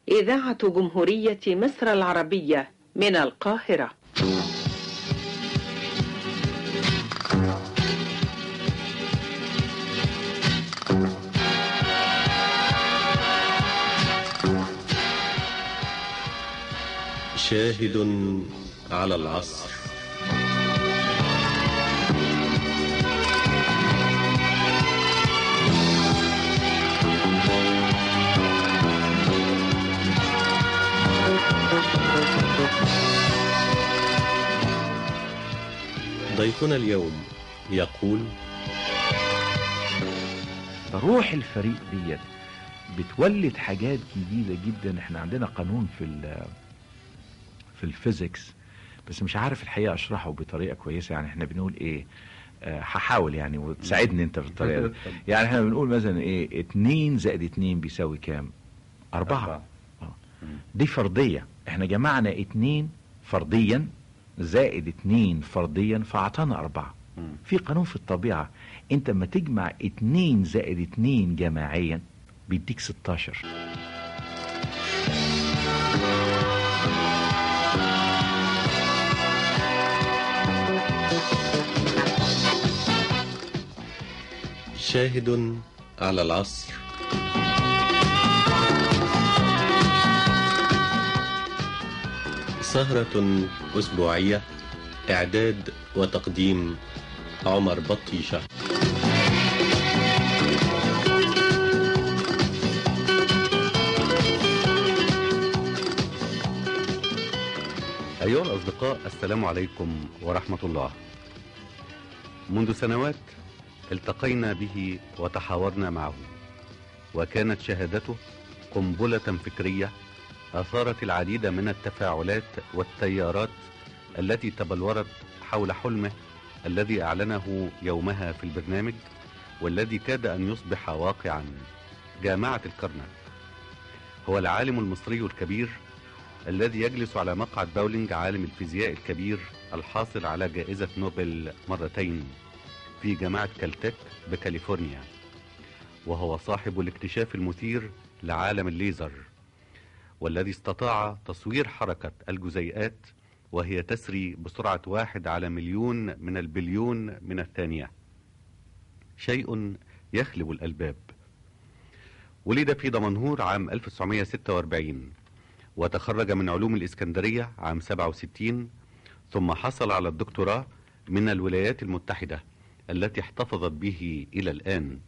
إذاعة جمهورية مصر العربية من القاهرة شاهد على العصر ضيفنا اليوم يقول روح الفريق ديت بتولد حاجات جديدة جدا احنا عندنا قانون في ال في الفيزيكس بس مش عارف الحقيقة اشرحه بطريقة كويسة يعني احنا بنقول ايه آه، هحاول يعني وتساعدني انت في الطريقة دي يعني احنا بنقول مثلا ايه اتنين زائد اتنين بيساوي كام اربعة آه. دي فرضية احنا جمعنا اتنين فرضيا زائد اتنين فرضيا فاعطانا اربعة في قانون في الطبيعة انت لما تجمع اتنين زائد اتنين جماعيا بيديك 16 شاهد على العصر سهرة أسبوعية إعداد وتقديم عمر بطيشة أيها الأصدقاء السلام عليكم ورحمة الله منذ سنوات التقينا به وتحاورنا معه وكانت شهادته قنبلة فكرية أثارت العديد من التفاعلات والتيارات التي تبلورت حول حلمه الذي أعلنه يومها في البرنامج والذي كاد أن يصبح واقعا جامعة الكرنك هو العالم المصري الكبير الذي يجلس على مقعد باولينج عالم الفيزياء الكبير الحاصل على جائزة نوبل مرتين في جامعة كالتك بكاليفورنيا وهو صاحب الاكتشاف المثير لعالم الليزر والذي استطاع تصوير حركة الجزيئات وهي تسري بسرعة واحد على مليون من البليون من الثانية شيء يخلب الألباب ولد في دمنهور عام 1946 وتخرج من علوم الإسكندرية عام 67 ثم حصل على الدكتوراه من الولايات المتحدة التي احتفظت به إلى الآن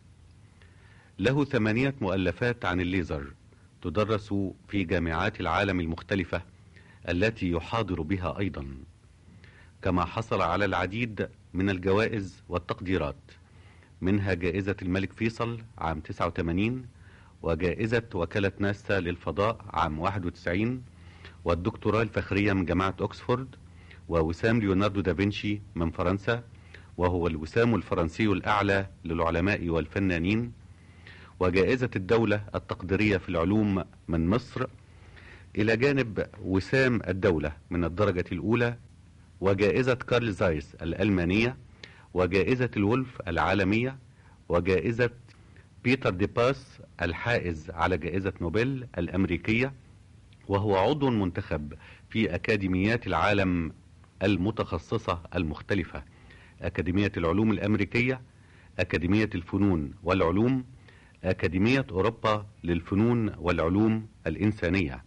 له ثمانية مؤلفات عن الليزر تدرس في جامعات العالم المختلفة التي يحاضر بها أيضا كما حصل على العديد من الجوائز والتقديرات منها جائزة الملك فيصل عام 89 وجائزة وكالة ناسا للفضاء عام 91 والدكتوراه الفخرية من جامعة أكسفورد ووسام ليوناردو دافنشي من فرنسا وهو الوسام الفرنسي الأعلى للعلماء والفنانين وجائزة الدولة التقديرية في العلوم من مصر إلى جانب وسام الدولة من الدرجة الأولى وجائزة كارل زايس الألمانية وجائزة الولف العالمية وجائزة بيتر دي باس الحائز على جائزة نوبل الأمريكية وهو عضو منتخب في أكاديميات العالم المتخصصة المختلفة أكاديمية العلوم الأمريكية أكاديمية الفنون والعلوم أكاديمية أوروبا للفنون والعلوم الإنسانية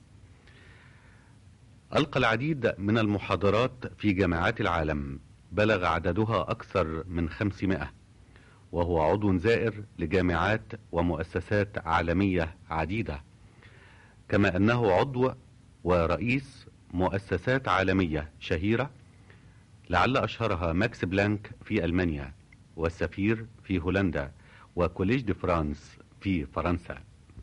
ألقى العديد من المحاضرات في جامعات العالم بلغ عددها أكثر من خمسمائة وهو عضو زائر لجامعات ومؤسسات عالمية عديدة كما أنه عضو ورئيس مؤسسات عالمية شهيرة لعل أشهرها ماكس بلانك في ألمانيا والسفير في هولندا وكوليج دي فرانس في فرنسا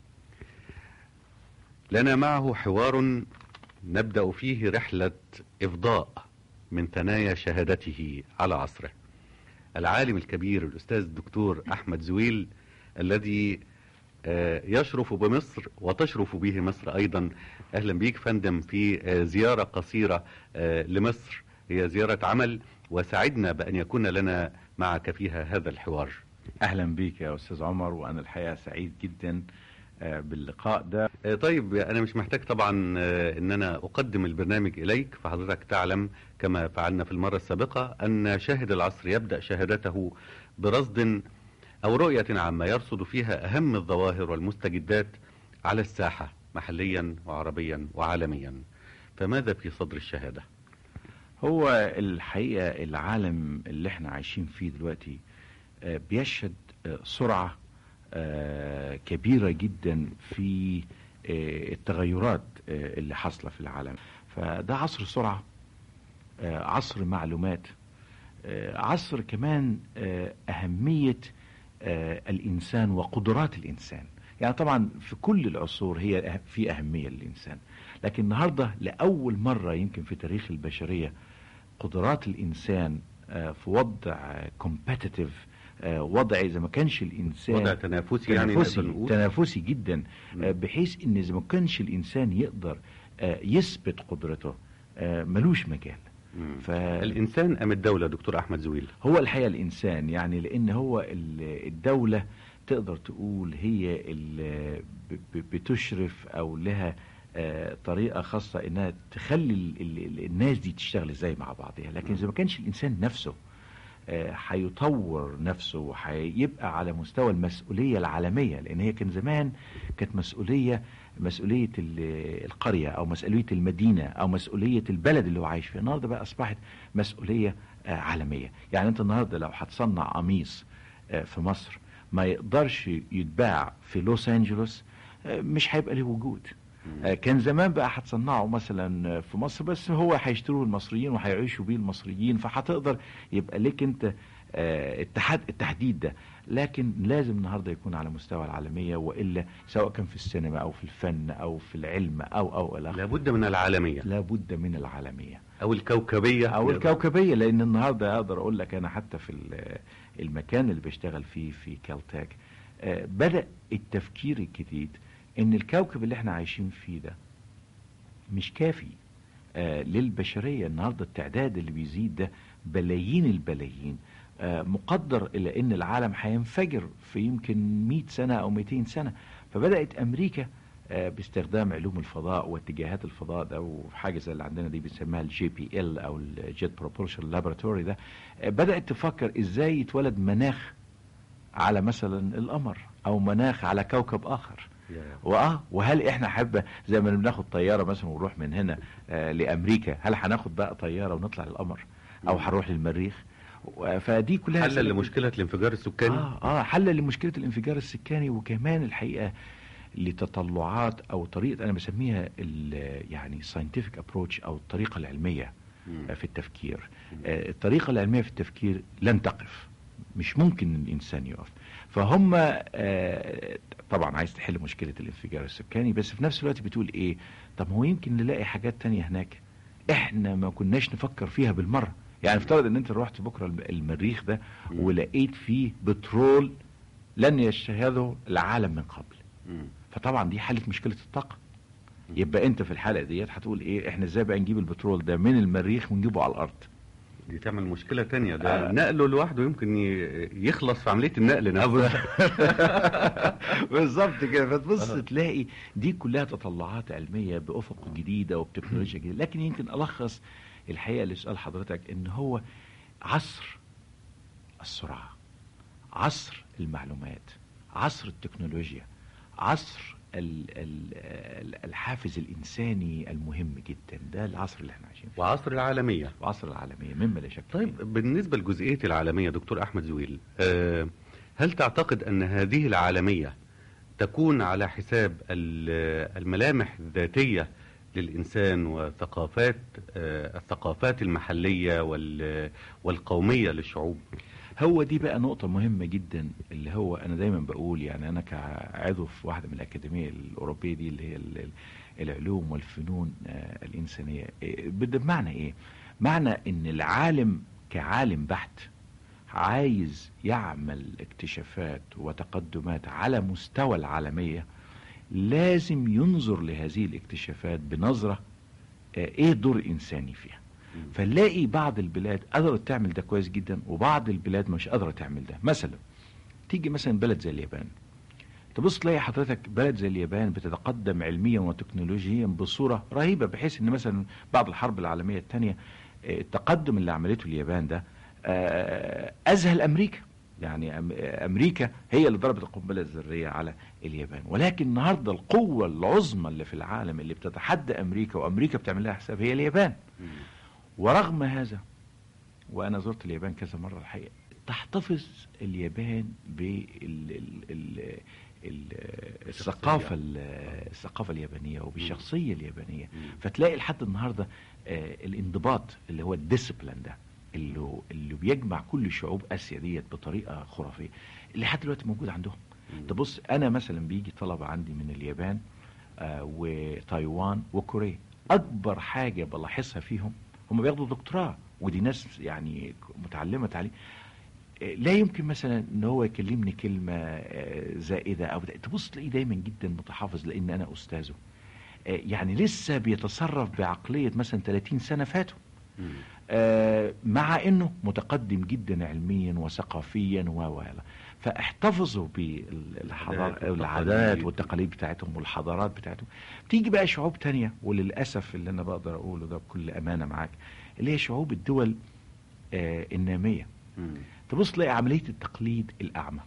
لنا معه حوار نبدأ فيه رحلة إفضاء من ثنايا شهادته على عصره العالم الكبير الأستاذ الدكتور أحمد زويل الذي آه، يشرف بمصر وتشرف به مصر أيضا أهلا بيك فندم في آه، زيارة قصيرة آه، لمصر هي زيارة عمل وسعدنا بأن يكون لنا معك فيها هذا الحوار اهلا بيك يا استاذ عمر وانا الحقيقه سعيد جدا آه، باللقاء ده آه، طيب انا مش محتاج طبعا آه، ان انا اقدم البرنامج اليك فحضرتك تعلم كما فعلنا في المره السابقه ان شاهد العصر يبدا شهادته برصد او رؤيه عامه يرصد فيها اهم الظواهر والمستجدات على الساحه محليا وعربيا وعالميا فماذا في صدر الشهاده هو الحقيقة العالم اللي احنا عايشين فيه دلوقتي آه، بيشهد آه، سرعة آه، كبيرة جدا في آه، التغيرات آه، اللي حاصلة في العالم فده عصر سرعة آه، عصر معلومات آه، عصر كمان آه، أهمية آه، الإنسان وقدرات الإنسان يعني طبعا في كل العصور هي أه- في أهمية للإنسان لكن النهاردة لأول مرة يمكن في تاريخ البشرية قدرات الإنسان آه، في وضع كومبetitive وضع إذا ما كانش الإنسان وضع تنافسي يعني تنافسي نقدر نقول تنافسي جدا مم. آه، بحيث ان اذا ما كانش الانسان يقدر آه، يثبت قدرته آه، ملوش مجال مم. فهو الانسان ام الدوله دكتور احمد زويل الحقيقه الانسان يعني لان هو ال- الدوله تقدر تقول هي اللي ب- ب- بتشرف او لها آه، طريقه خاصه انها تخلي ال- ال- الناس دي تشتغل ازاي مع بعضها لكن اذا ما كانش الانسان نفسه آه، هيطور نفسه وهيبقى على مستوى المسؤولية العالمية لأن هي كان زمان كانت مسؤولية مسؤولية ال- القرية أو مسؤولية المدينة أو مسؤولية البلد اللي هو عايش فيه النهاردة بقى أصبحت مسؤولية آه، عالمية يعني أنت النهاردة لو هتصنع قميص آه، في مصر ما يقدرش يتباع في لوس أنجلوس آه، مش هيبقى له وجود آه، كان زمان بقى هتصنعه مثلا في مصر بس هو هيشتروه المصريين وهيعيشوا بيه المصريين فهتقدر يبقى ليك انت آه، اتحاد التحديد ده لكن لازم النهارده يكون على مستوى العالميه والا سواء كان في السينما او في الفن او في العلم او او الى آخره، لابد من العالميه لابد من العالميه او الكوكبيه او الكوكبيه لان النهارده اقدر اقول لك انا حتى في ال- المكان اللي بشتغل فيه في كالتاك آه، بدا التفكير الجديد ان الكوكب اللي احنا عايشين فيه ده مش كافي آه، للبشريه النهارده التعداد اللي بيزيد ده بلايين البلايين آه، مقدر الى ان العالم هينفجر في يمكن 100 سنه او 200 سنه فبدات امريكا آه، باستخدام علوم الفضاء واتجاهات الفضاء ده وحاجه زي اللي عندنا دي بنسميها الجي بي ال او الجيت بروبولشن لابوراتوري ده آه، بدات تفكر ازاي يتولد مناخ على مثلا القمر او مناخ على كوكب اخر واه وهل احنا حابه زي ما بناخد طياره مثلا ونروح من هنا آه لامريكا هل هناخد بقى طياره ونطلع للقمر او مم. هنروح للمريخ و- فدي كلها حلا أسئلة- لمشكله الانفجار السكاني اه اه حل لمشكله الانفجار السكاني وكمان الحقيقه لتطلعات او طريقه انا بسميها ال- يعني ساينتفك ابروتش او الطريقه العلميه مم. آه، في التفكير آه، الطريقه العلميه في التفكير لن تقف مش ممكن ان الانسان يقف فهم آه، طبعا عايز تحل مشكله الانفجار السكاني بس في نفس الوقت بتقول ايه طب هو يمكن نلاقي حاجات تانية هناك احنا ما كناش نفكر فيها بالمره يعني افترض ان انت رحت بكره الم- المريخ ده مم. ولقيت فيه بترول لن يشهده العالم من قبل مم. فطبعا دي حلت مشكله الطاقه يبقى انت في الحلقه ديت هتقول ايه احنا ازاي بقى نجيب البترول ده من المريخ ونجيبه على الارض دي تعمل مشكله تانية ده آه. نقله لوحده يمكن ي- يخلص في عمليه النقل نفسها بالظبط كده فتبص آه. تلاقي دي كلها تطلعات علميه بافق جديده وبتكنولوجيا جديده لكن يمكن الخص الحقيقه لسؤال حضرتك ان هو عصر السرعه عصر المعلومات عصر التكنولوجيا عصر ال ال ال- الحافز الانساني المهم جدا ده العصر اللي احنا عايشين فيه وعصر العالميه وعصر العالميه مما لا شك طيب فيه. بالنسبه لجزئيه العالميه دكتور احمد زويل آه، هل تعتقد ان هذه العالميه تكون على حساب ال- الملامح الذاتيه للانسان وثقافات آه، الثقافات المحليه وال- والقوميه للشعوب هو دي بقى نقطة مهمة جدا اللي هو أنا دايما بقول يعني أنا كعضو في واحدة من الأكاديمية الأوروبية دي اللي هي ال- ال- العلوم والفنون آه، الإنسانية إيه، بده بمعنى إيه؟ معنى إن العالم كعالم بحت عايز يعمل اكتشافات وتقدمات على مستوى العالمية لازم ينظر لهذه الاكتشافات بنظرة آه، ايه دور الانساني فيها فنلاقي بعض البلاد قدرت تعمل ده كويس جدا وبعض البلاد مش قادره تعمل ده مثلا تيجي مثلا بلد زي اليابان تبص تلاقي حضرتك بلد زي اليابان بتتقدم علميا وتكنولوجيا بصوره رهيبه بحيث ان مثلا بعد الحرب العالميه الثانيه التقدم اللي عملته اليابان ده آه، اذهل امريكا يعني أم- امريكا هي اللي ضربت القنبله الذريه على اليابان ولكن النهارده القوه العظمى اللي في العالم اللي بتتحدى امريكا وامريكا بتعمل لها حساب هي اليابان ورغم هذا وانا زرت اليابان كذا مره الحقيقه تحتفظ اليابان بالثقافه الثقافه اليابانيه وبالشخصيه اليابانيه فتلاقي لحد النهارده آه، الانضباط اللي هو الديسيبلين ده اللي اللي بيجمع كل شعوب اسيا ديت بطريقه خرافيه اللي لحد دلوقتي موجود عندهم تبص انا مثلا بيجي طلبه عندي من اليابان آه، وتايوان وكوريا اكبر حاجه بلاحظها فيهم هم بياخدوا دكتوراه ودي ناس يعني متعلمه تعليم آه، لا يمكن مثلا ان هو يكلمني كلمه آه، زائده او بتاع. تبص تلاقيه دايما جدا متحافظ لان انا استاذه آه، يعني لسه بيتصرف بعقليه مثلا 30 سنه فاتوا آه، مع انه متقدم جدا علميا وثقافيا و و إلى. فاحتفظوا بالحضارات والتقاليد. العادات والتقاليد بتاعتهم والحضارات بتاعتهم تيجي بقى شعوب تانية وللاسف اللي انا بقدر اقوله ده بكل امانه معاك اللي هي شعوب الدول آه، الناميه تبص تلاقي عمليه التقليد الاعمى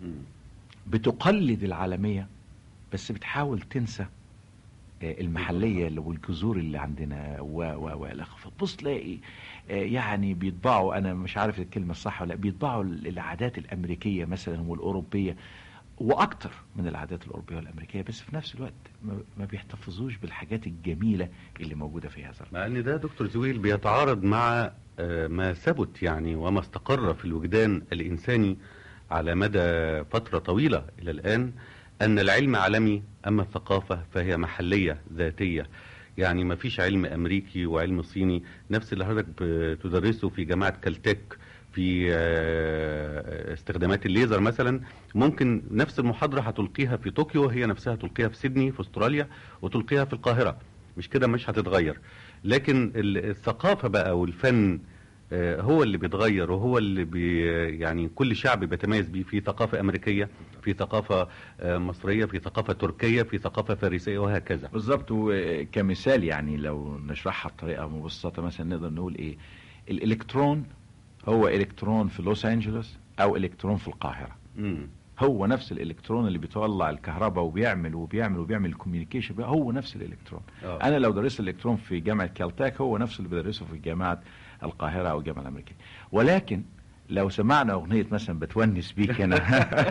بتقلد العالميه بس بتحاول تنسى آه، المحليه اللي- والجذور اللي عندنا و و و إلى آخره. فتبص تلاقي آه، يعني بيطبعوا انا مش عارف الكلمه الصح ولا لأ، بيطبعوا ال- العادات الامريكيه مثلا والاوروبيه واكتر من العادات الاوروبيه والامريكيه بس في نفس الوقت ما- ما بيحتفظوش بالحاجات الجميله اللي موجوده في هذا الوقت. مع ان ده دكتور زويل بيتعارض مع آه، ما ثبت يعني وما استقر في الوجدان الانساني على مدى فتره طويله الى الان ان العلم عالمي اما الثقافه فهي محليه ذاتيه يعني ما فيش علم امريكي وعلم صيني نفس اللي حضرتك بتدرسه في جامعه كالتك في آه، استخدامات الليزر مثلا ممكن نفس المحاضره هتلقيها في طوكيو هي نفسها تلقيها في سيدني في استراليا وتلقيها في القاهره مش كده مش هتتغير لكن ال- الثقافه بقى والفن آه، هو اللي بيتغير وهو اللي بي يعني كل شعب بيتميز بيه في ثقافه امريكيه في ثقافه آه، مصريه في ثقافه تركيه في ثقافه فارسيه وهكذا بالظبط وكمثال يعني لو نشرحها بطريقه مبسطه مثلا نقدر نقول ايه الالكترون هو الكترون في لوس انجلوس او الكترون في القاهره مم. هو نفس الالكترون اللي بيطلع الكهرباء وبيعمل وبيعمل وبيعمل الكوميونيكيشن هو نفس الالكترون آه. انا لو درست الالكترون في جامعه كالتاك هو نفس اللي بدرسه في جامعه القاهره او الجامعه الامريكيه ولكن لو سمعنا اغنيه مثلا بتونس بيك انا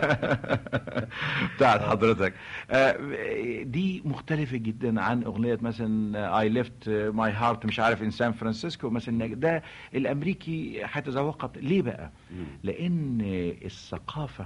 بتاعت حضرتك آه، دي مختلفه جدا عن اغنيه مثلا اي ليفت ماي هارت مش عارف ان سان فرانسيسكو مثلا ده الامريكي هيتذوق ليه بقى مم. لان الثقافه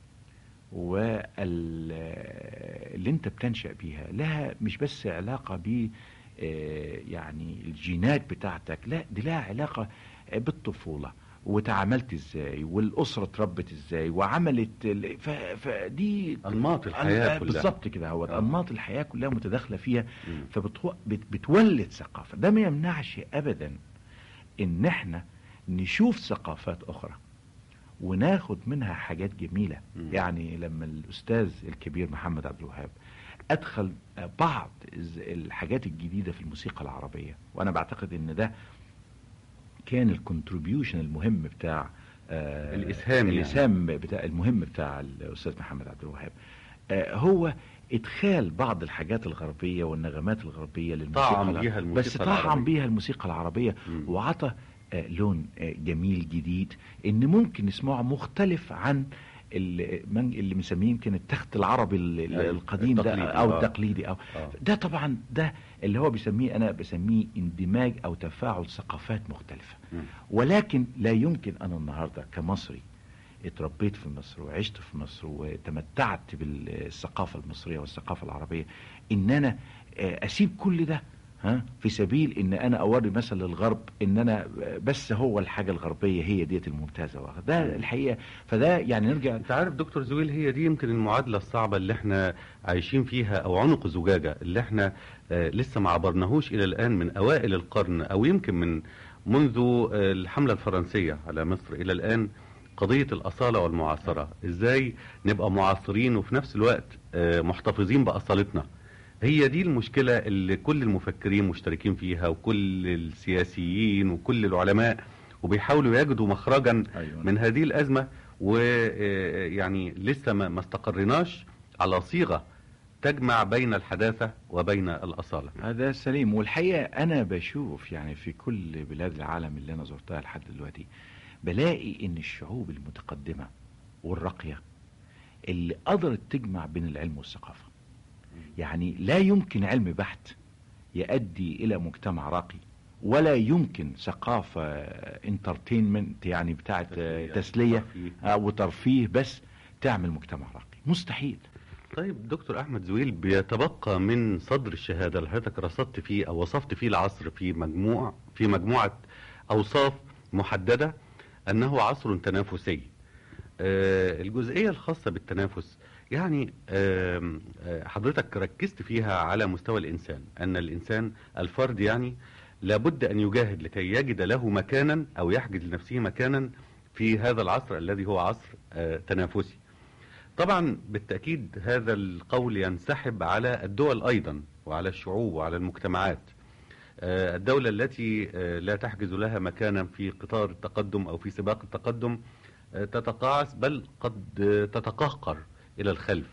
واللي انت بتنشأ بيها لها مش بس علاقة ب آه، يعني الجينات بتاعتك لا دي لها علاقة آه، بالطفولة وتعاملت ازاي والأسرة اتربت ازاي وعملت ال- ف- فدي انماط الحياه آه، كلها بالظبط كده هو آه. انماط الحياه كلها متداخله فيها مم. فبتولد ثقافه ده ما يمنعش ابدا ان احنا نشوف ثقافات اخرى وناخد منها حاجات جميله مم. يعني لما الاستاذ الكبير محمد عبد الوهاب ادخل بعض الز- الحاجات الجديده في الموسيقى العربيه وانا بعتقد ان ده كان الكونتريبيوشن المهم بتاع آه، الإسهام يعني. الاسهام بتاع المهم بتاع الاستاذ محمد عبد الوهاب آه، هو ادخال بعض الحاجات الغربيه والنغمات الغربيه للموسيقى طعم الع- بيها الموسيقى بس طعم العربية. بيها الموسيقى العربيه مم. وعطى آه، لون آه، جميل جديد ان ممكن نسمعه مختلف عن ال- من- اللي مسميه يمكن التخت العربي ال- ال- أيوة، القديم ده التقليدي، او آه. التقليدي او آه. ده طبعا ده اللي هو بيسميه انا بسميه اندماج او تفاعل ثقافات مختلفه مم. ولكن لا يمكن انا النهارده كمصري اتربيت في مصر وعشت في مصر وتمتعت بالثقافه المصريه والثقافه العربيه ان انا آه، اسيب كل ده ها في سبيل ان انا اوري مثلا للغرب ان انا بس هو الحاجه الغربيه هي ديت الممتازه ده الحقيقه فده يعني نرجع انت عارف دكتور زويل هي دي يمكن المعادله الصعبه اللي احنا عايشين فيها او عنق زجاجه اللي احنا آه لسه ما عبرناهوش الى الان من اوائل القرن او يمكن من منذ آه الحمله الفرنسيه على مصر الى الان قضية الأصالة والمعاصرة إزاي نبقى معاصرين وفي نفس الوقت آه، محتفظين بأصالتنا هي دي المشكلة اللي كل المفكرين مشتركين فيها وكل السياسيين وكل العلماء وبيحاولوا يجدوا مخرجا أيوة. من هذه الأزمة ويعني لسه ما ما استقرناش على صيغة تجمع بين الحداثة وبين الأصالة هذا سليم والحقيقة أنا بشوف يعني في كل بلاد العالم اللي أنا زرتها لحد دلوقتي بلاقي إن الشعوب المتقدمة والراقية اللي قدرت تجمع بين العلم والثقافة يعني لا يمكن علم بحت يؤدي إلى مجتمع راقي ولا يمكن ثقافة انترتينمنت يعني بتاعت آه، تسلية ترفيه. آه، وترفيه بس تعمل مجتمع راقي مستحيل طيب دكتور احمد زويل بيتبقى من صدر الشهاده اللي حضرتك رصدت فيه او وصفت فيه العصر في مجموع في مجموعه اوصاف محدده انه عصر تنافسي. آه الجزئيه الخاصه بالتنافس يعني آم، آه حضرتك ركزت فيها على مستوى الانسان ان الانسان الفرد يعني لابد ان يجاهد لكي يجد له مكانا او يحجز لنفسه مكانا في هذا العصر الذي هو عصر آه تنافسي. طبعا بالتأكيد هذا القول ينسحب على الدول أيضا وعلى الشعوب وعلى المجتمعات آه، الدولة التي آه، لا تحجز لها مكانا في قطار التقدم أو في سباق التقدم آه، تتقاعس بل قد آه، تتقهقر إلى الخلف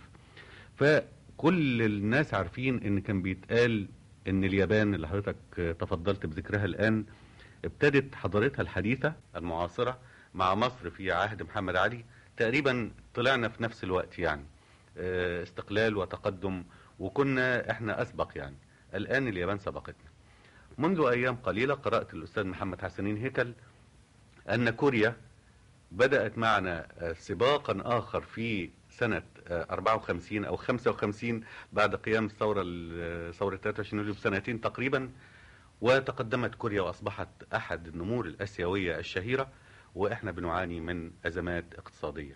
فكل الناس عارفين ان كان بيتقال ان اليابان اللي حضرتك آه، تفضلت بذكرها الآن ابتدت حضارتها الحديثة المعاصرة مع مصر في عهد محمد علي تقريبا طلعنا في نفس الوقت يعني آه، استقلال وتقدم وكنا احنا اسبق يعني الان اليابان سبقتنا منذ ايام قليله قرات الاستاذ محمد حسنين هيكل ان كوريا بدات معنا آه، سباقا اخر في سنه آه، 54 او 55 بعد قيام الثوره ال- ثوره 23 يوليو بسنتين تقريبا وتقدمت كوريا واصبحت احد النمور الاسيويه الشهيره واحنا بنعاني من ازمات اقتصاديه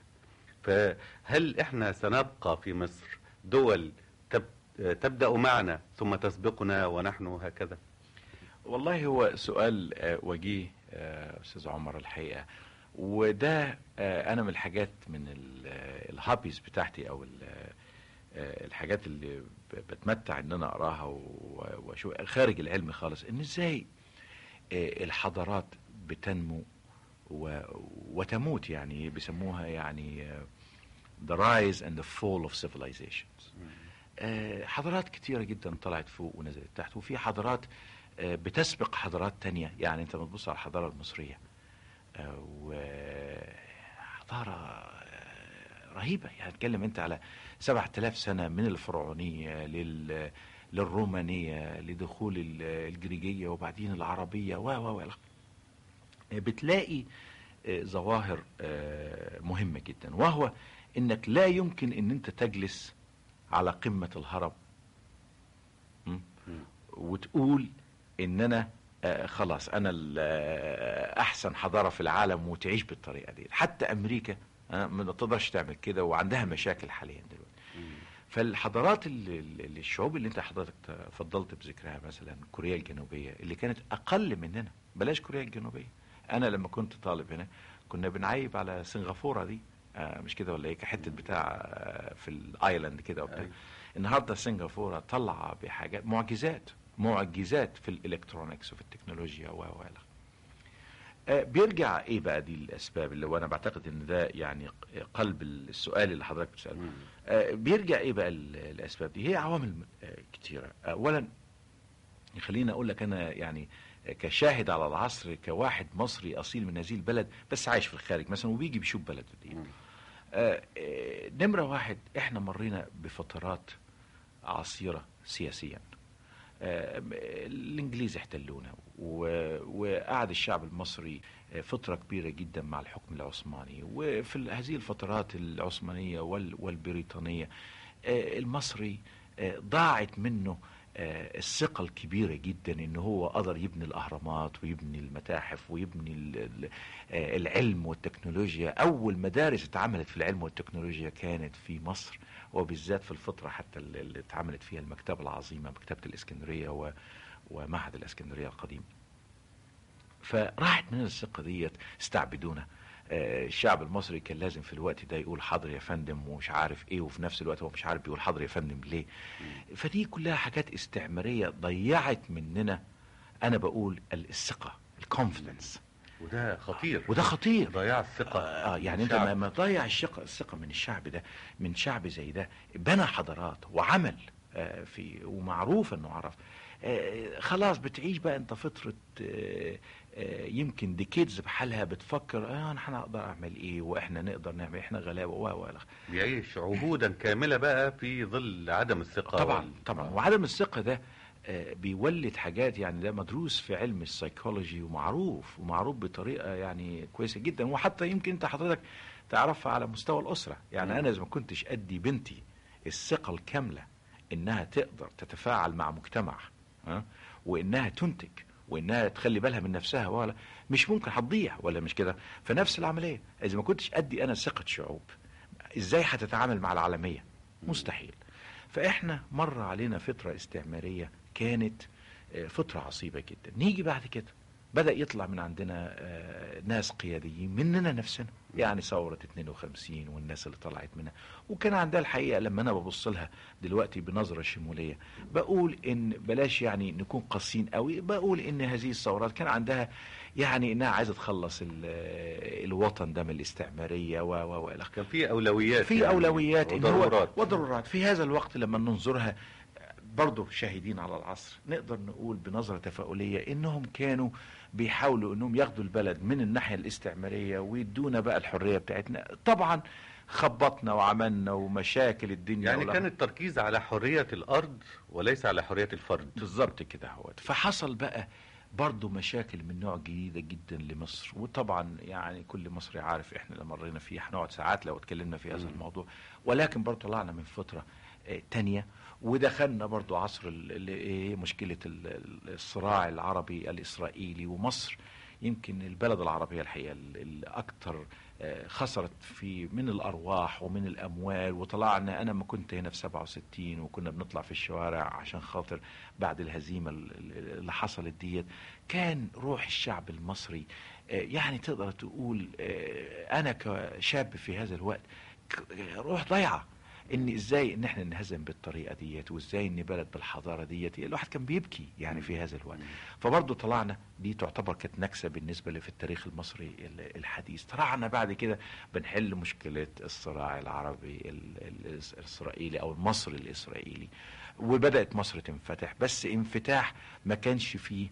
فهل احنا سنبقى في مصر دول تب تبدا معنا ثم تسبقنا ونحن هكذا والله هو سؤال آه، وجيه آه، استاذ عمر الحقيقه وده آه، انا من الحاجات من ال- آه، الهابيز بتاعتي او ال- آه، الحاجات اللي ب- بتمتع ان انا اقراها و- واشوف خارج العلم خالص ان ازاي آه، الحضارات بتنمو و- وتموت يعني بيسموها يعني آه، the rise and the fall of civilizations آه، حضارات كتيرة جدا طلعت فوق ونزلت تحت وفي حضارات آه، بتسبق حضارات تانية يعني انت لما تبص على الحضارة المصرية آه، وحضارة آه، رهيبة يعني تتكلم انت على سبعة آلاف سنة من الفرعونية لل للرومانية لدخول ال- الجريجية وبعدين العربية و و و إلى آخره. بتلاقي آه، ظواهر آه، مهمة جدا وهو انك لا يمكن ان انت تجلس على قمة الهرم م? وتقول ان انا آه، خلاص انا ال- آه، احسن حضارة في العالم وتعيش بالطريقة دي حتى امريكا آه، ما تقدرش تعمل كده وعندها مشاكل حاليا دلوقتي فالحضارات اللي اللي- الشعوب اللي انت حضرتك فضلت بذكرها مثلا كوريا الجنوبيه اللي كانت اقل مننا بلاش كوريا الجنوبيه انا لما كنت طالب هنا كنا بنعيب على سنغافوره دي آه مش كده ولا ايه كحته بتاع آه في الايلاند كده وبتاع أيوة. النهارده سنغافوره طالعه بحاجات معجزات معجزات في الالكترونكس وفي التكنولوجيا و و إلى آخره. آه، بيرجع ايه بقى دي الاسباب اللي وانا بعتقد ان ده يعني قلب السؤال اللي حضرتك بتساله آه، بيرجع ايه بقى ال- الاسباب دي هي عوامل آه، كتيره اولا خليني اقول لك انا يعني كشاهد على العصر كواحد مصري اصيل من هذه البلد بس عايش في الخارج مثلا وبيجي بيشوف بلده دي آه، آه، نمره واحد احنا مرينا بفترات عصيره سياسيا آه، الانجليز احتلونا و- وقعد الشعب المصري آه، فتره كبيره جدا مع الحكم العثماني وفي ال- هذه الفترات العثمانيه وال- والبريطانيه آه، المصري آه، ضاعت منه آه، الثقة الكبيرة جدا ان هو قدر يبني الاهرامات ويبني المتاحف ويبني ال- ال- آه، العلم والتكنولوجيا اول مدارس اتعملت في العلم والتكنولوجيا كانت في مصر وبالذات في الفترة حتى اللي اللي اتعملت فيها المكتبة العظيمة مكتبة الاسكندرية و- ومعهد الاسكندرية القديم فراحت مننا الثقة ديت استعبدونا آه، الشعب المصري كان لازم في الوقت ده يقول حاضر يا فندم ومش عارف ايه وفي نفس الوقت هو مش عارف بيقول حاضر يا فندم ليه فدي كلها حاجات استعماريه ضيعت مننا انا بقول الثقه الكونفدنس وده خطير وده خطير ضياع الثقه آه من يعني انت الشعب. ما ما تضيع الثقه الثقه من الشعب ده من شعب زي ده بنى حضارات وعمل آه في ومعروف انه عرف آه خلاص بتعيش بقى انت فتره آه آه يمكن ديكيدز بحالها بتفكر اه انا هنقدر اعمل ايه واحنا نقدر نعمل احنا غلابه و و إلى آخره. بيعيش عهودا كامله بقى في ظل عدم الثقه طبعا وال- طبعا وعدم الثقه ده آه، بيولد حاجات يعني ده مدروس في علم السيكولوجي ومعروف ومعروف بطريقه يعني كويسه جدا وحتى يمكن انت حضرتك تعرفها على مستوى الاسره يعني مم. انا اذا ما كنتش ادي بنتي الثقه الكامله انها تقدر تتفاعل مع مجتمع ها وانها تنتج وانها تخلي بالها من نفسها ولا مش ممكن هتضيع ولا مش كده فنفس العمليه اذا ما كنتش ادي انا ثقه شعوب ازاي هتتعامل مع العالميه مستحيل فاحنا مر علينا فتره استعماريه كانت آه، فتره عصيبه جدا نيجي بعد كده بدا يطلع من عندنا آه، ناس قياديين مننا نفسنا يعني ثوره 52 والناس اللي طلعت منها وكان عندها الحقيقه لما انا ببص لها دلوقتي بنظره شموليه بقول ان بلاش يعني نكون قاسيين قوي بقول ان هذه الثورات كان عندها يعني انها عايزه تخلص ال- آه، الوطن ده من الاستعماريه و و والى آخره. كان في اولويات في يعني اولويات إن هو- وضرورات وضرورات في هذا الوقت لما ننظرها برضه شاهدين على العصر نقدر نقول بنظرة تفاؤلية انهم كانوا بيحاولوا انهم ياخدوا البلد من الناحية الاستعمارية ويدونا بقى الحرية بتاعتنا طبعا خبطنا وعملنا ومشاكل الدنيا يعني والأمر. كان التركيز على حريه الارض وليس على حريه الفرد بالظبط كده هو فحصل بقى برضه مشاكل من نوع جديدة جدا لمصر وطبعا يعني كل مصري عارف احنا اللي مرينا فيه هنقعد ساعات لو اتكلمنا في هذا مم. الموضوع ولكن برضه طلعنا من فترة آه، تانية ودخلنا برضه عصر ال- ال- ايه مشكلة ال- ال- الصراع العربي الإسرائيلي ومصر يمكن البلد العربية الحقيقة ال- الأكثر آه، خسرت في من الأرواح ومن الأموال وطلعنا أنا ما كنت هنا في 67 وكنا بنطلع في الشوارع عشان خاطر بعد الهزيمة ال- ال- اللي حصلت ديت كان روح الشعب المصري آه، يعني تقدر تقول آه، أنا كشاب في هذا الوقت ك- روح ضيعة ان ازاي ان احنا نهزم بالطريقه ديت وازاي ان بلد بالحضاره ديت الواحد كان بيبكي يعني في هذا الوقت فبرضه طلعنا دي تعتبر كانت نكسه بالنسبه لي في التاريخ المصري ال- الحديث طلعنا بعد كده بنحل مشكله الصراع العربي ال- ال- الاسرائيلي او المصري الاسرائيلي وبدات مصر تنفتح بس انفتاح ما كانش فيه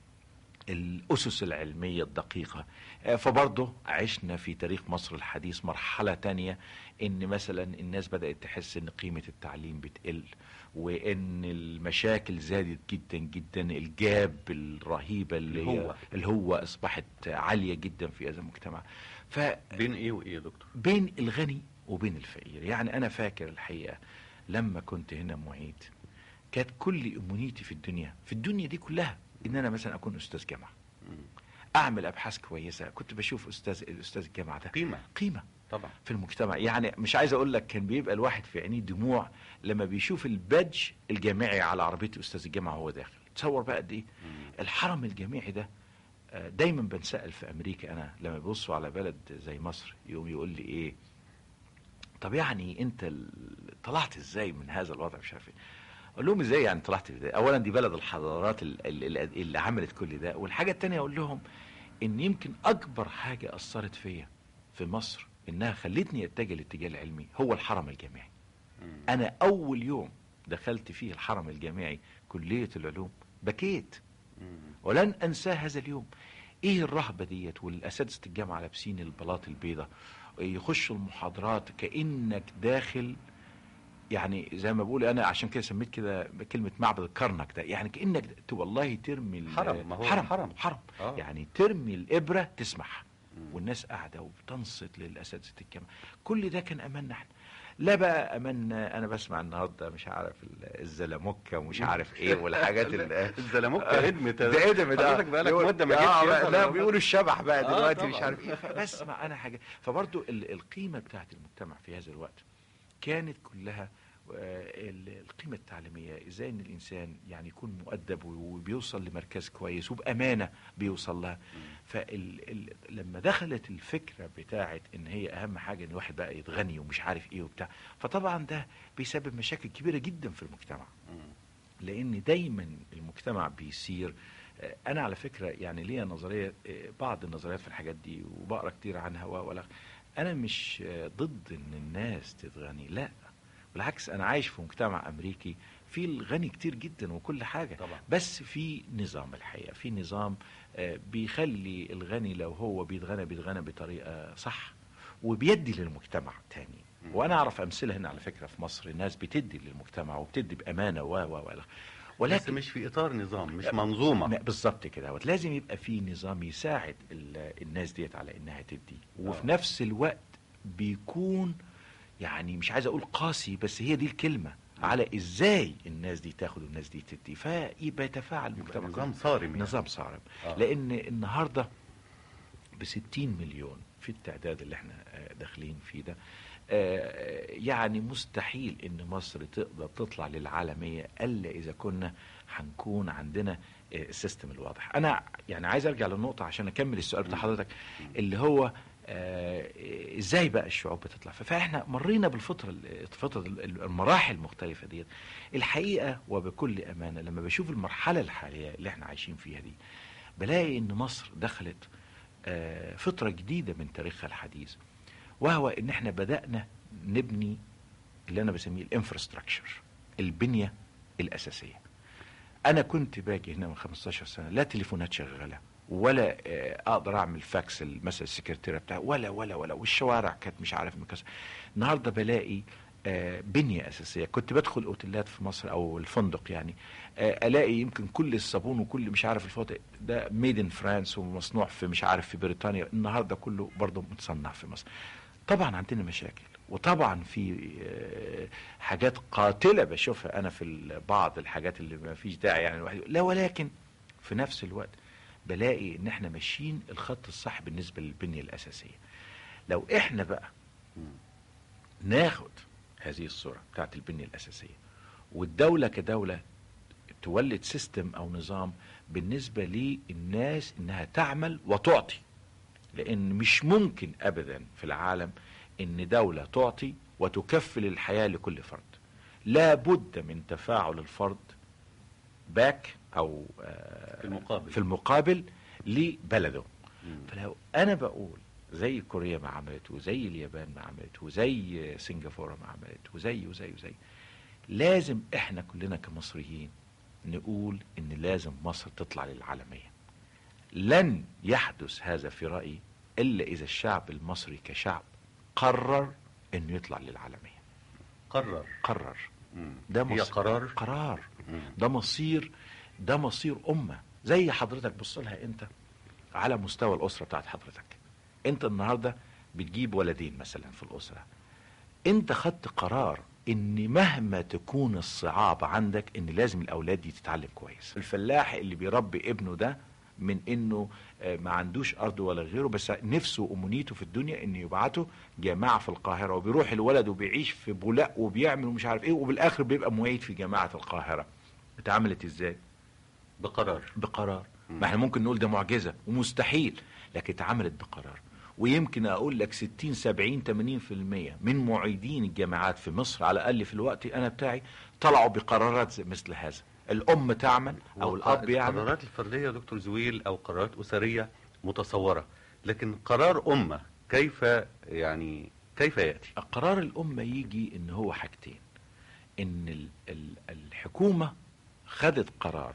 الأسس العلمية الدقيقة آه، فبرضه عشنا في تاريخ مصر الحديث مرحلة تانية إن مثلا الناس بدأت تحس إن قيمة التعليم بتقل وإن المشاكل زادت جدا جدا الجاب الرهيبة اللي هي الهوة. الهوة أصبحت عالية جدا في هذا المجتمع بين ايه وايه يا دكتور فبين الغني وبين الفقير يعني أنا فاكر الحقيقة لما كنت هنا معيد كانت كل أمنيتي في الدنيا في الدنيا دي كلها إن أنا مثلا أكون أستاذ جامعة اعمل ابحاث كويسه كنت بشوف استاذ الاستاذ الجامعه ده قيمه قيمه طبعا في المجتمع يعني مش عايز اقول لك كان بيبقى الواحد في عينيه دموع لما بيشوف البادج الجامعي على عربيه استاذ الجامعه وهو داخل تصور بقى قد ايه الحرم الجامعي ده آه، دايما بنسال في امريكا انا لما بيبصوا على بلد زي مصر يقوم يقول لي ايه طب يعني انت ال- طلعت ازاي من هذا الوضع مش عارف ايه اقول لهم ازاي يعني طلعت ازاي اولا دي بلد الحضارات ال- ال- ال- اللي عملت كل ده والحاجه التانية اقول لهم ان يمكن اكبر حاجه اثرت فيا في مصر انها خلتني اتجه الاتجاه العلمي هو الحرم الجامعي انا اول يوم دخلت فيه الحرم الجامعي كليه العلوم بكيت ولن انساه هذا اليوم ايه الرهبه ديت والاساتذه الجامعه لابسين البلاط البيضاء يخشوا المحاضرات كانك داخل يعني زي ما بقول انا عشان كده سميت كده كلمه معبد الكرنك ده يعني كانك ت- والله ترمي ال- حرم، ما هو حرم حرم. حرم آه. يعني ترمي الابره تسمح والناس قاعده وبتنصت للاساتذه الجامعه كل ده كان اماننا احنا لا بقى اماننا انا بسمع النهارده مش عارف ال- الزلموكه ومش عارف ايه والحاجات ال- الزلموكه ادمت ده ادم ده حضرتك بقالك بيقول- مده ما آه، جبتش لا, مثلاً لا ولا- بيقولوا الشبح بقى آه، دلوقتي مش طبعاً. عارف ايه فبسمع انا حاجه فبرضو ال- القيمه بتاعت المجتمع في هذا الوقت كانت كلها آه، ال- القيمة التعليمية ازاي ان الانسان يعني يكون مؤدب وبيوصل لمركز كويس وبامانة بيوصل لها فلما دخلت الفكرة بتاعت ان هي اهم حاجة ان الواحد بقى يتغني ومش عارف ايه وبتاع فطبعا ده بيسبب مشاكل كبيرة جدا في المجتمع لان دايما المجتمع بيسير آه، انا على فكره يعني ليا نظريه آه، بعض النظريات في الحاجات دي وبقرا كتير عنها و- ولا انا مش آه، ضد ان الناس تتغني لا بالعكس انا عايش في مجتمع امريكي في الغني كتير جدا وكل حاجه طبعا. بس في نظام الحقيقه في نظام آه، بيخلي الغني لو هو بيتغنى بيتغنى بطريقه صح وبيدي للمجتمع تاني مم. وانا اعرف امثله هنا على فكره في مصر الناس بتدي للمجتمع وبتدي بامانه و و و ولكن مش في اطار نظام مش منظومه لا، بالظبط كده هوت. لازم يبقى في نظام يساعد ال- الناس ديت على انها تدي وفي آه. نفس الوقت بيكون يعني مش عايز اقول قاسي بس هي دي الكلمه على ازاي الناس دي تاخد والناس دي تدي فيبقى يتفاعل يبقى المجتمع نظام كله. صارم يعني. نظام صارم آه. لان النهارده ب 60 مليون في التعداد اللي احنا آه، داخلين فيه ده آه، يعني مستحيل ان مصر تقدر تطلع للعالميه الا اذا كنا هنكون عندنا آه، السيستم الواضح انا يعني عايز ارجع للنقطه عشان اكمل السؤال بتاع حضرتك اللي هو آه، ازاي بقى الشعوب بتطلع فاحنا مرينا بالفتره الفتره المراحل المختلفه ديت الحقيقه وبكل امانه لما بشوف المرحله الحاليه اللي احنا عايشين فيها دي بلاقي ان مصر دخلت آه، فتره جديده من تاريخها الحديث وهو ان احنا بدانا نبني اللي انا بسميه الانفراستراكشر البنيه الاساسيه انا كنت باجي هنا من 15 سنه لا تليفونات شغاله ولا آه، اقدر اعمل فاكس مثلا السكرتيره بتاع ولا ولا ولا والشوارع كانت مش عارف مكسر النهارده بلاقي آه، بنيه اساسيه كنت بدخل اوتيلات في مصر او الفندق يعني آه، الاقي يمكن كل الصابون وكل مش عارف الفوطه ده ميد ان فرانس ومصنوع في مش عارف في بريطانيا النهارده كله برضه متصنع في مصر طبعا عندنا مشاكل وطبعا في آه، حاجات قاتله بشوفها انا في ال- بعض الحاجات اللي ما فيش داعي يعني الواحد يقول- لا ولكن في نفس الوقت بلاقي ان احنا ماشيين الخط الصح بالنسبه للبنيه الاساسيه لو احنا بقى ناخد هذه الصوره بتاعت البنيه الاساسيه والدوله كدوله تولد سيستم او نظام بالنسبه للناس انها تعمل وتعطي لان مش ممكن ابدا في العالم ان دوله تعطي وتكفل الحياه لكل فرد لا بد من تفاعل الفرد باك او آه، في المقابل. في المقابل لبلده مم. فلو انا بقول زي كوريا ما عملت وزي اليابان ما عملت وزي سنغافوره ما عملت وزي وزي وزي لازم احنا كلنا كمصريين نقول ان لازم مصر تطلع للعالميه لن يحدث هذا في رايي الا اذا الشعب المصري كشعب قرر انه يطلع للعالميه قرر قرر مم. ده هي مصير قرار قرار مم. ده مصير ده مصير امه زي حضرتك بص لها انت على مستوى الاسره بتاعت حضرتك انت النهارده بتجيب ولدين مثلا في الاسره انت خدت قرار ان مهما تكون الصعاب عندك ان لازم الاولاد دي تتعلم كويس الفلاح اللي بيربي ابنه ده من انه آه، ما عندوش ارض ولا غيره بس نفسه وامنيته في الدنيا انه يبعته جامعه في القاهره وبيروح الولد وبيعيش في بولاق وبيعمل ومش عارف ايه وبالاخر بيبقى معيد في جامعه القاهره اتعملت ازاي بقرار بقرار مم. ما احنا ممكن نقول ده معجزه ومستحيل لكن اتعملت بقرار ويمكن اقول لك 60 70 80% من معيدين الجامعات في مصر على الاقل في الوقت انا بتاعي طلعوا بقرارات زي- مثل هذا الام تعمل او الاب يعمل القرارات الفرديه يا دكتور زويل او قرارات اسريه متصوره لكن قرار امه كيف يعني كيف ياتي قرار الأمة يجي إن هو حاجتين إن ال- ال- الحكومة خدت قرار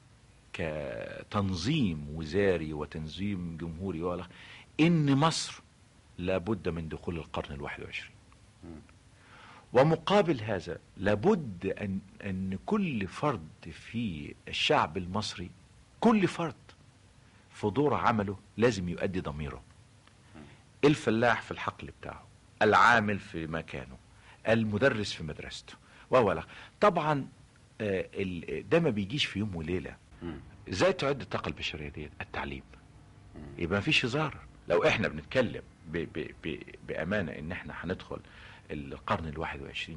كتنظيم وزاري وتنظيم جمهوري ولا إن مصر لابد من دخول القرن الواحد وعشرين مم. ومقابل هذا لابد أن, أن كل فرد في الشعب المصري كل فرد في دور عمله لازم يؤدي ضميره الفلاح في الحقل بتاعه العامل في مكانه المدرس في مدرسته وولا طبعا آه، ال- ده ما بيجيش في يوم وليله مم. ازاي تعد الطاقه البشريه ديت التعليم مم. يبقى مفيش هزار لو احنا بنتكلم ب ب ب بامانه ان احنا هندخل القرن الواحد وعشرين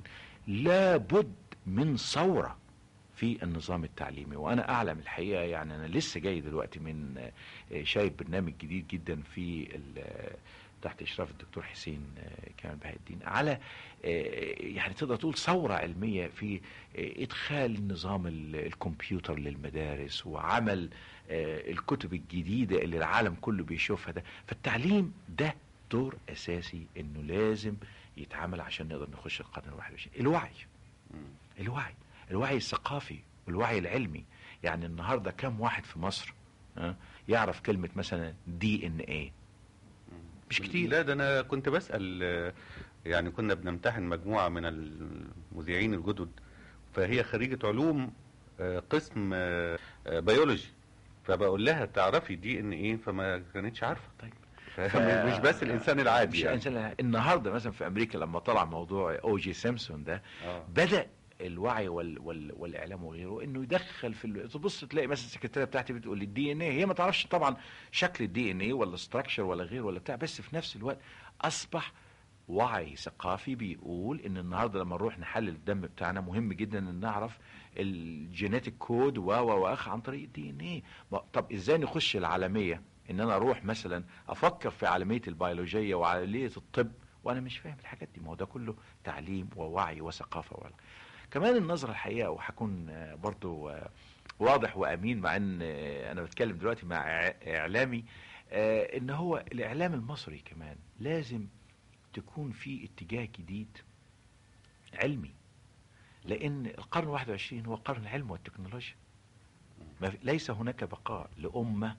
لابد من ثورة في النظام التعليمي وانا اعلم الحقيقه يعني انا لسه جاي دلوقتي من آه، شايف برنامج جديد جدا في ال- آه، تحت اشراف الدكتور حسين آه، كامل بهاء الدين على آه، يعني تقدر تقول ثوره علميه في آه، ادخال نظام ال- الكمبيوتر للمدارس وعمل آه، الكتب الجديده اللي العالم كله بيشوفها ده فالتعليم ده دور اساسي انه لازم يتعمل عشان نقدر نخش القرن الواحد وعشرين الوعي الوعي الوعي الثقافي والوعي العلمي يعني النهارده كم واحد في مصر ها، يعرف كلمه مثلا دي ان ايه مش كتير لا ده انا كنت بسال آه، يعني كنا بنمتحن مجموعه من المذيعين الجدد فهي خريجه علوم آه، قسم آه، آه، بيولوجي فبقول لها تعرفي دي ان ايه فما كانتش عارفه طيب مش بس الانسان العادي مش يعني. الانسان العادي. النهارده مثلا في امريكا لما طلع موضوع او جي سيمسون ده آه. بدا الوعي وال وال والاعلام وغيره انه يدخل في ال... تبص تلاقي مثلا السكرتيره بتاعتي بتقول الدي ان ايه هي ما تعرفش طبعا شكل الدي ان ايه ولا ستراكشر ولا غيره ولا بتاع بس في نفس الوقت اصبح وعي ثقافي بيقول ان النهارده لما نروح نحلل الدم بتاعنا مهم جدا ان نعرف الجينيتك كود و و واخ عن طريق الدي ان ايه طب ازاي نخش العالميه ان انا اروح مثلا افكر في عالميه البيولوجيه وعالميه الطب وانا مش فاهم الحاجات دي ما هو ده كله تعليم ووعي وثقافه ولا كمان النظره الحقيقه وهكون آه، برضو آه، واضح وامين مع ان آه، انا بتكلم دلوقتي مع إع- اعلامي آه، ان هو الاعلام المصري كمان لازم تكون في اتجاه جديد علمي لان القرن 21 هو قرن العلم والتكنولوجيا ما في- ليس هناك بقاء لامه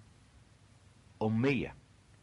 اميه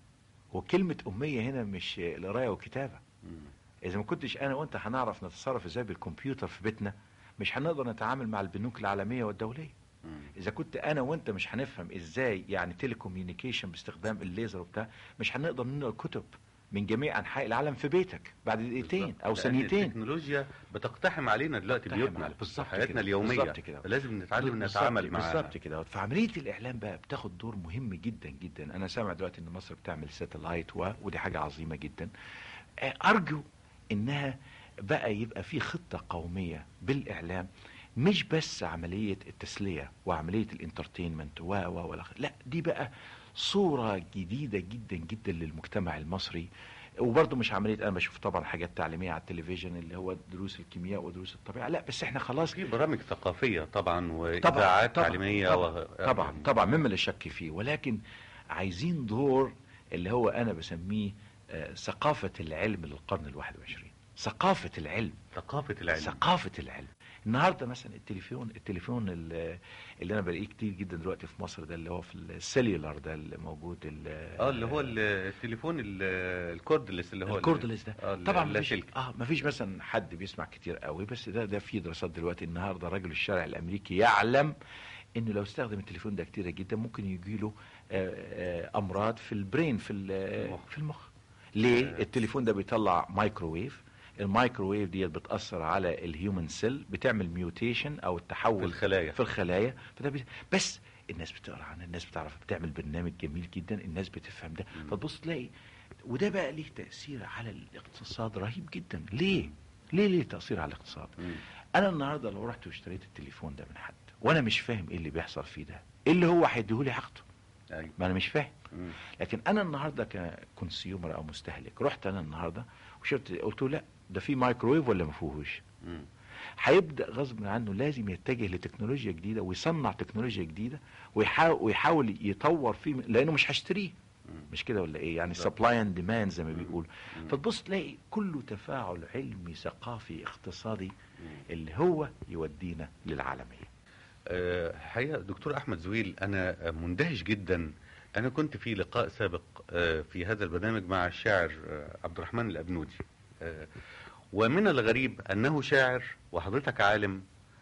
وكلمه اميه هنا مش القرايه والكتابه مم. اذا ما كنتش انا وانت هنعرف نتصرف ازاي بالكمبيوتر في بيتنا مش هنقدر نتعامل مع البنوك العالميه والدوليه مم. اذا كنت انا وانت مش هنفهم ازاي يعني تيليكوميونيكيشن باستخدام الليزر وبتاع مش هنقدر ننقل كتب من جميع انحاء العالم في بيتك بعد دقيقتين بالظبط. او لأن ثانيتين التكنولوجيا بتقتحم علينا دلوقتي بتقتحم بيوتنا علينا. بالظبط حياتنا كده. اليوميه بالظبط كده. لازم نتعلم بالظبط- نتعامل معاها بالظبط كده فعمليه الاعلام بقى بتاخد دور مهم جدا جدا انا سامع دلوقتي ان مصر بتعمل ساتلايت و... ودي حاجه عظيمه جدا آه، ارجو انها بقى يبقى في خطه قوميه بالاعلام مش بس عمليه التسليه وعمليه الانترتينمنت و و ولا لا دي بقى صوره جديده جدا جدا للمجتمع المصري وبرضه مش عمليه انا بشوف طبعا حاجات تعليميه على التلفزيون اللي هو دروس الكيمياء ودروس الطبيعه لا بس احنا خلاص في برامج ثقافيه طبعا طبعا واذاعات طبعا تعليميه طبعا و... طبعا, يعني- طبعا مما لا شك فيه ولكن عايزين دور اللي هو انا بسميه آه، ثقافه العلم للقرن الواحد وعشرين ثقافه العلم ثقافه العلم ثقافه العلم النهارده مثلا التليفون التليفون ال- اللي انا بلاقيه كتير جدا دلوقتي في مصر ده اللي هو في السيلولار ده اللي موجود ال- اه اللي هو ال- التليفون ال- الكوردلس اللي هو الكوردلس ده آه، ال- طبعا ما اللاسلكي. فيش اه ما فيش مثلا حد بيسمع كتير قوي بس ده ده في دراسات دلوقتي النهارده رجل الشارع الامريكي يعلم انه لو استخدم التليفون ده كتير جدا ممكن يجي له امراض في البرين في ال- المخ. في المخ ليه آه. التليفون ده بيطلع مايكروويف المايكروويف ديت بتاثر على الهيومن سيل بتعمل ميوتيشن او التحول في الخلايا. في الخلايا فده بي... بس الناس بتقرا عنها الناس بتعرف بتعمل برنامج جميل جدا الناس بتفهم ده مم. فتبص تلاقي وده بقى ليه تاثير على الاقتصاد رهيب جدا ليه ليه ليه تاثير على الاقتصاد مم. انا النهارده لو رحت واشتريت التليفون ده من حد وانا مش فاهم ايه اللي بيحصل فيه ده ايه اللي هو هيديهولي حاجته ايوه ما انا مش فاهم مم. لكن انا النهارده ككونسيومر او مستهلك رحت انا النهارده وشفت قلت له لا ده في مايكرويف ولا ما فيهوش مم. هيبدا غصب عنه لازم يتجه لتكنولوجيا جديده ويصنع تكنولوجيا جديده ويحاول ويحاول يطور فيه لانه مش هشتريه مم. مش كده ولا ايه يعني بالظبط. سبلاي اند ديماند زي ما مم. بيقولوا مم. فتبص تلاقي كله تفاعل علمي ثقافي اقتصادي مم. اللي هو يودينا للعالميه آه، حقيقة دكتور أحمد زويل أنا مندهش جدا أنا كنت في لقاء سابق آه، في هذا البرنامج مع الشاعر آه، عبد الرحمن الأبنودي آه، ومن الغريب أنه شاعر وحضرتك عالم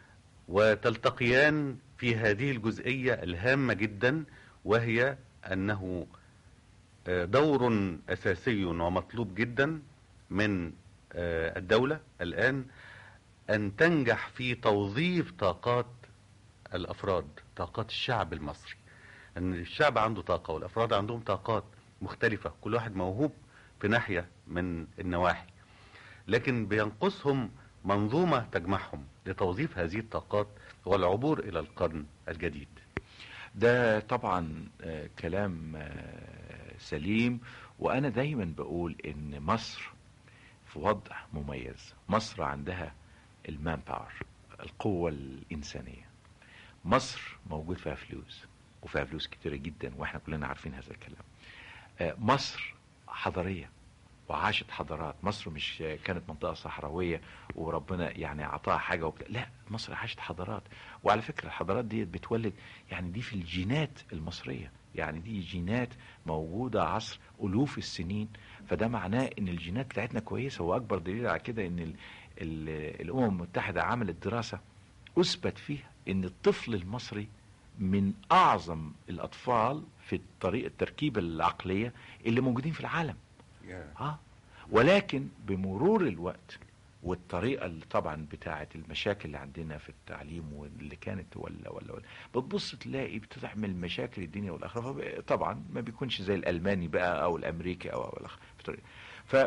وتلتقيان في هذه الجزئية الهامة جدا وهي أنه آه، دور أساسي ومطلوب جدا من آه، الدولة الآن أن تنجح في توظيف طاقات الافراد طاقات الشعب المصري ان الشعب عنده طاقه والافراد عندهم طاقات مختلفه كل واحد موهوب في ناحيه من النواحي لكن بينقصهم منظومة تجمعهم لتوظيف هذه الطاقات والعبور إلى القرن الجديد ده طبعا آه، كلام آه، سليم وانا دايما بقول ان مصر في وضع مميز مصر عندها المان باور القوة الإنسانية مصر موجود فيها فلوس وفيها فلوس كتيرة جدا واحنا كلنا عارفين هذا الكلام آه، مصر حضارية وعاشت حضارات مصر مش كانت منطقة صحراوية وربنا يعني أعطاها حاجة وبتاع. لا مصر عاشت حضارات وعلى فكرة الحضارات دي بتولد يعني دي في الجينات المصرية يعني دي جينات موجودة عصر ألوف السنين فده معناه ان الجينات بتاعتنا كويسة واكبر دليل على كده ان ال ال الامم المتحدة عملت دراسة اثبت فيها ان الطفل المصري من اعظم الاطفال في طريقة التركيبة العقلية اللي موجودين في العالم اه ولكن بمرور الوقت والطريقة اللي طبعا بتاعة المشاكل اللي عندنا في التعليم واللي كانت ولا ولا ولا بتبص تلاقي بتعمل مشاكل الدنيا والآخرة فب- طبعا ما بيكونش زي الألماني بقى أو الأمريكي أو أو الآخر في طريقة. ف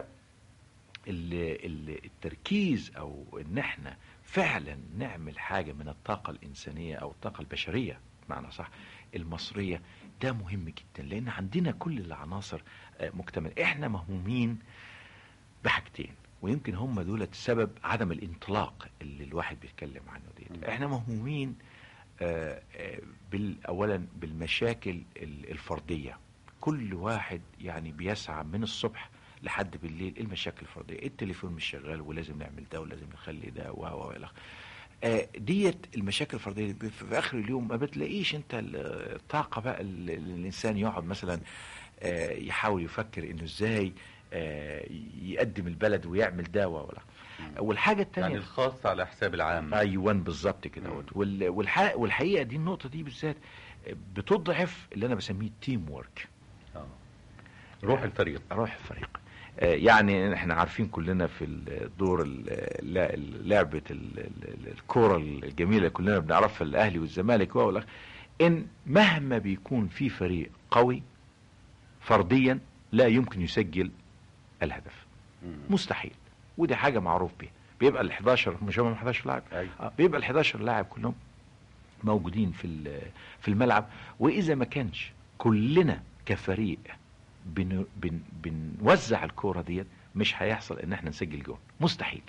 ال- ال- التركيز أو إن إحنا فعلا نعمل حاجة من الطاقة الإنسانية أو الطاقة البشرية بمعنى صح المصرية ده مهم جدا لأن عندنا كل العناصر آه، مكتملة إحنا مهمومين بحاجتين ويمكن هم دول سبب عدم الانطلاق اللي الواحد بيتكلم عنه ديت احنا مهمومين آه، آه، بال اولا بالمشاكل ال- الفرديه كل واحد يعني بيسعى من الصبح لحد بالليل إيه المشاكل الفرديه التليفون مش شغال ولازم نعمل ده ولازم نخلي ده و و الى آخره. آه، ديت المشاكل الفرديه دي في اخر اليوم ما بتلاقيش انت ال- الطاقه بقى ال- ال- الانسان يقعد مثلا آه، يحاول يفكر انه ازاي آه، يقدم البلد ويعمل ده و ولا والحاجه الثانيه يعني الخاص على حساب العام ايوه بالظبط كده مم. وال- والح- والحقيقه دي النقطه دي بالذات بتضعف اللي انا بسميه تيم وورك آه. روح الفريق روح الفريق آه، يعني احنا عارفين كلنا في الدور ال- لا- لعبه ال- ال- الكوره الجميله اللي كلنا بنعرفها الاهلي والزمالك و ان مهما بيكون في فريق قوي فرديا لا يمكن يسجل الهدف مم. مستحيل ودي حاجه معروف بيها بيبقى ال 11 مش هم 11 لاعب أيوة. آه، بيبقى ال 11 لاعب كلهم موجودين في ال- في الملعب واذا ما كانش كلنا كفريق بن بن بنوزع الكوره ديت مش هيحصل ان احنا نسجل جون مستحيل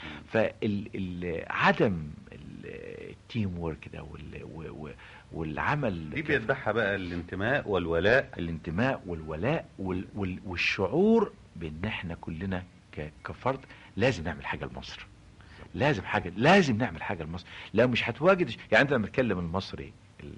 فعدم التيم ورك ده وال- و- و- والعمل دي كف- بيتبعها بقى الانتماء والولاء الانتماء والولاء وال وال والشعور بان احنا كلنا ك- كفرد لازم نعمل حاجه لمصر لازم حاجه لازم نعمل حاجه لمصر لا مش هتواجد يعني انت لما تتكلم المصري ال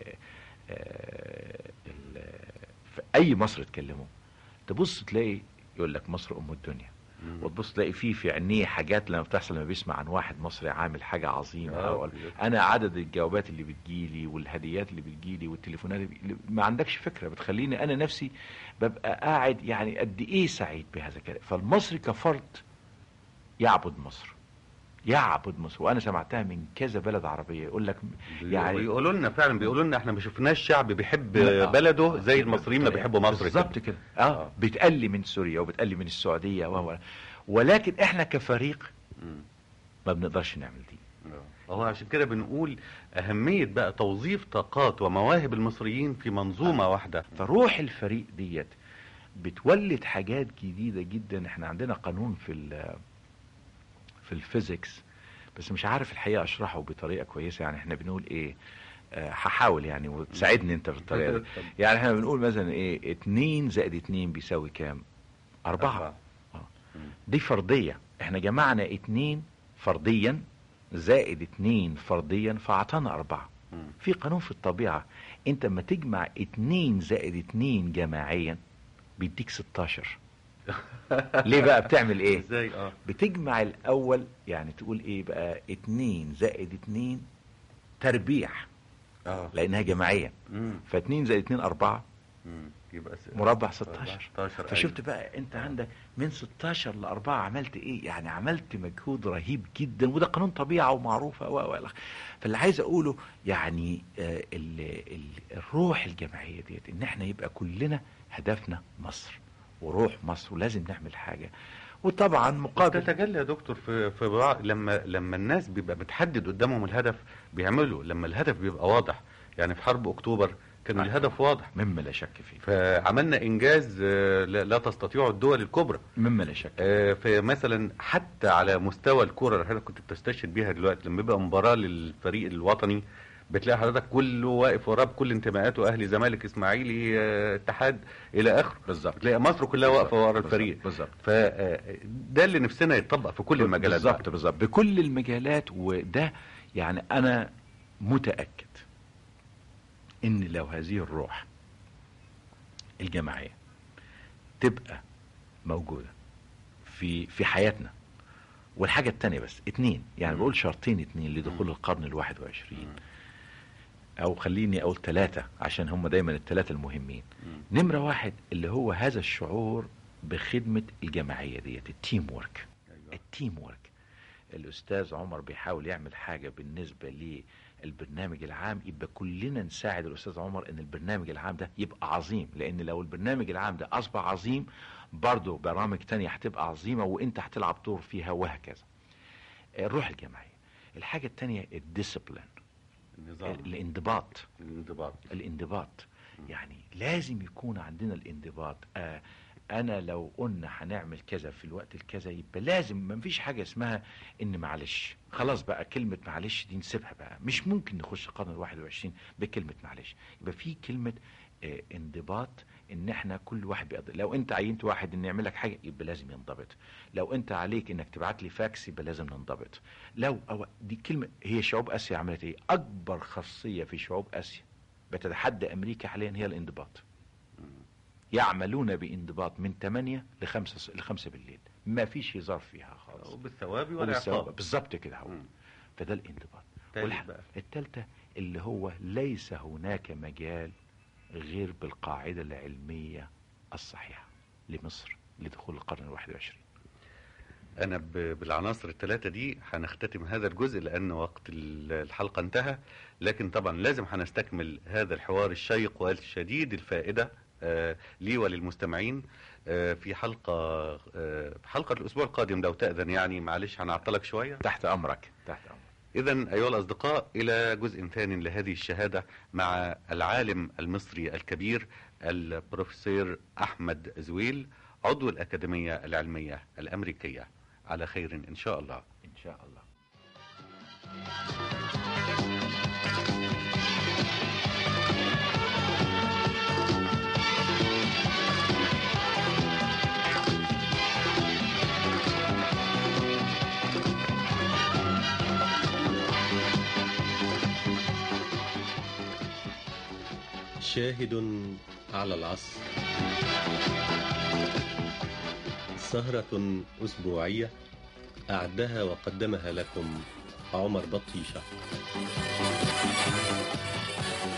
ال في اي مصري تكلمه تبص تلاقي يقول لك مصر ام الدنيا مم. وتبص تلاقي فيه في عينيه حاجات لما بتحصل لما بيسمع عن واحد مصري عامل حاجه عظيمه آه، أو انا عدد الجوابات اللي بتجيلي والهديات اللي بتجيلي والتليفونات اللي اللي- ما عندكش فكره بتخليني انا نفسي ببقى قاعد يعني قد ايه سعيد بهذا الكلام فالمصري كفرد يعبد مصر يعبد مصر وانا سمعتها من كذا بلد عربيه يقول لك يعني بيقولوا لنا فعلا بيقولوا لنا احنا ما شفناش شعب بيحب آه. بلده زي المصريين ما بيحبوا مصر بالظبط كده. كده اه بتقلي من سوريا وبتقلي من السعوديه و و- ولكن احنا كفريق مم. ما بنقدرش نعمل دي آه. هو عشان كده بنقول أهمية بقى توظيف طاقات ومواهب المصريين في منظومة واحدة فروح الفريق ديت بتولد حاجات جديده جدا احنا عندنا قانون في ال في الفيزيكس بس مش عارف الحقيقه اشرحه بطريقه كويسه يعني احنا بنقول ايه آه، هحاول يعني وتساعدني انت في الطريقه دي يعني احنا بنقول مثلا ايه اتنين زائد اتنين بيساوي كام اربعة دي فردية احنا جمعنا اتنين فرديا زائد اتنين فرديا فاعطانا اربعة مم. في قانون في الطبيعة انت لما تجمع اتنين زائد اتنين جماعيا بيديك 16 ليه بقى بتعمل ايه ازاي اه بتجمع الاول يعني تقول ايه بقى اتنين زائد اتنين تربيع اه لانها جماعية مم. فاتنين زائد اتنين اربعة مم. يبقى س- مربع 16 16 فشفت بقى انت عندك من 16 ل 4 عملت ايه يعني عملت مجهود رهيب جدا وده قانون طبيعه ومعروفه و و- فاللي عايز اقوله يعني آه، ال ال الروح الجماعيه ديت ان احنا يبقى كلنا هدفنا مصر وروح مصر ولازم نعمل حاجه وطبعا مقابل تتجلى يا دكتور في في بعض لما لما الناس بيبقى متحدد قدامهم الهدف بيعملوا لما الهدف بيبقى واضح يعني في حرب اكتوبر كان آه. الهدف واضح مما لا شك فيه فعملنا انجاز آه، لا لا تستطيعه الدول الكبرى مما لا شك آه، في مثلا حتى على مستوى الكرة اللي حضرتك كنت بتستشهد بيها دلوقتي لما يبقى مباراة للفريق الوطني بتلاقي حضرتك كله واقف وراه بكل انتماءاته اهلي زمالك اسماعيلي آه، اتحاد الى اخره بالظبط بتلاقي مصر كلها واقفه ورا بالظبط، الفريق بالظبط فده اللي نفسنا يتطبق في كل المجالات بقى. بالظبط بالظبط بكل المجالات وده يعني انا متاكد ان لو هذه الروح الجماعيه تبقى موجوده في في حياتنا والحاجه التانية بس اتنين يعني مم. بقول شرطين اتنين لدخول القرن الواحد وعشرين او خليني اقول ثلاثة عشان هم دايما الثلاثة المهمين مم. نمرة واحد اللي هو هذا الشعور بخدمة الجماعية ديت التيم ورك أيوة. التيم ورك الاستاذ عمر بيحاول يعمل حاجة بالنسبة للبرنامج العام يبقى كلنا نساعد الاستاذ عمر ان البرنامج العام ده يبقى عظيم لان لو البرنامج العام ده اصبح عظيم برضه برامج تانية هتبقى عظيمة وانت هتلعب دور فيها وهكذا الروح الجماعية الحاجة التانية الديسيبلين النظام الانضباط الانضباط الانضباط يعني لازم يكون عندنا الانضباط آه انا لو قلنا هنعمل كذا في الوقت الكذا يبقى لازم ما فيش حاجه اسمها ان معلش خلاص بقى كلمه معلش دي نسيبها بقى مش ممكن نخش القرن الواحد وعشرين بكلمه معلش يبقى في كلمه آه انضباط ان احنا كل واحد بيقدر لو انت عينت واحد ان يعمل لك حاجه يبقى لازم ينضبط لو انت عليك انك تبعت لي فاكس يبقى لازم ننضبط لو أو دي كلمه هي شعوب اسيا عملت ايه اكبر خاصيه في شعوب اسيا بتتحدى امريكا حاليا هي الانضباط يعملون بانضباط من 8 ل 5 ل 5 بالليل ما فيش هزار فيها خالص وبالثواب وبالثواب. والعقاب بالظبط كده هو مم. فده الانضباط تالت والح- بقى. التالتة اللي هو ليس هناك مجال غير بالقاعدة العلمية الصحيحة لمصر لدخول القرن الواحد وعشرين انا ب- بالعناصر الثلاثه دي هنختتم هذا الجزء لان وقت ال- الحلقه انتهى لكن طبعا لازم هنستكمل هذا الحوار الشيق والشديد الفائده آه، لي وللمستمعين آه، في حلقه آه، في حلقه الاسبوع القادم لو تاذن يعني معلش هنعطلك شويه تحت أمرك تحت أمرك إذا أيها الأصدقاء إلى جزء ثاني لهذه الشهادة مع العالم المصري الكبير البروفيسور أحمد زويل عضو الأكاديمية العلمية الأمريكية على خير إن شاء الله إن شاء الله شاهد على العصر سهرة أسبوعية أعدها وقدمها لكم عمر بطيشة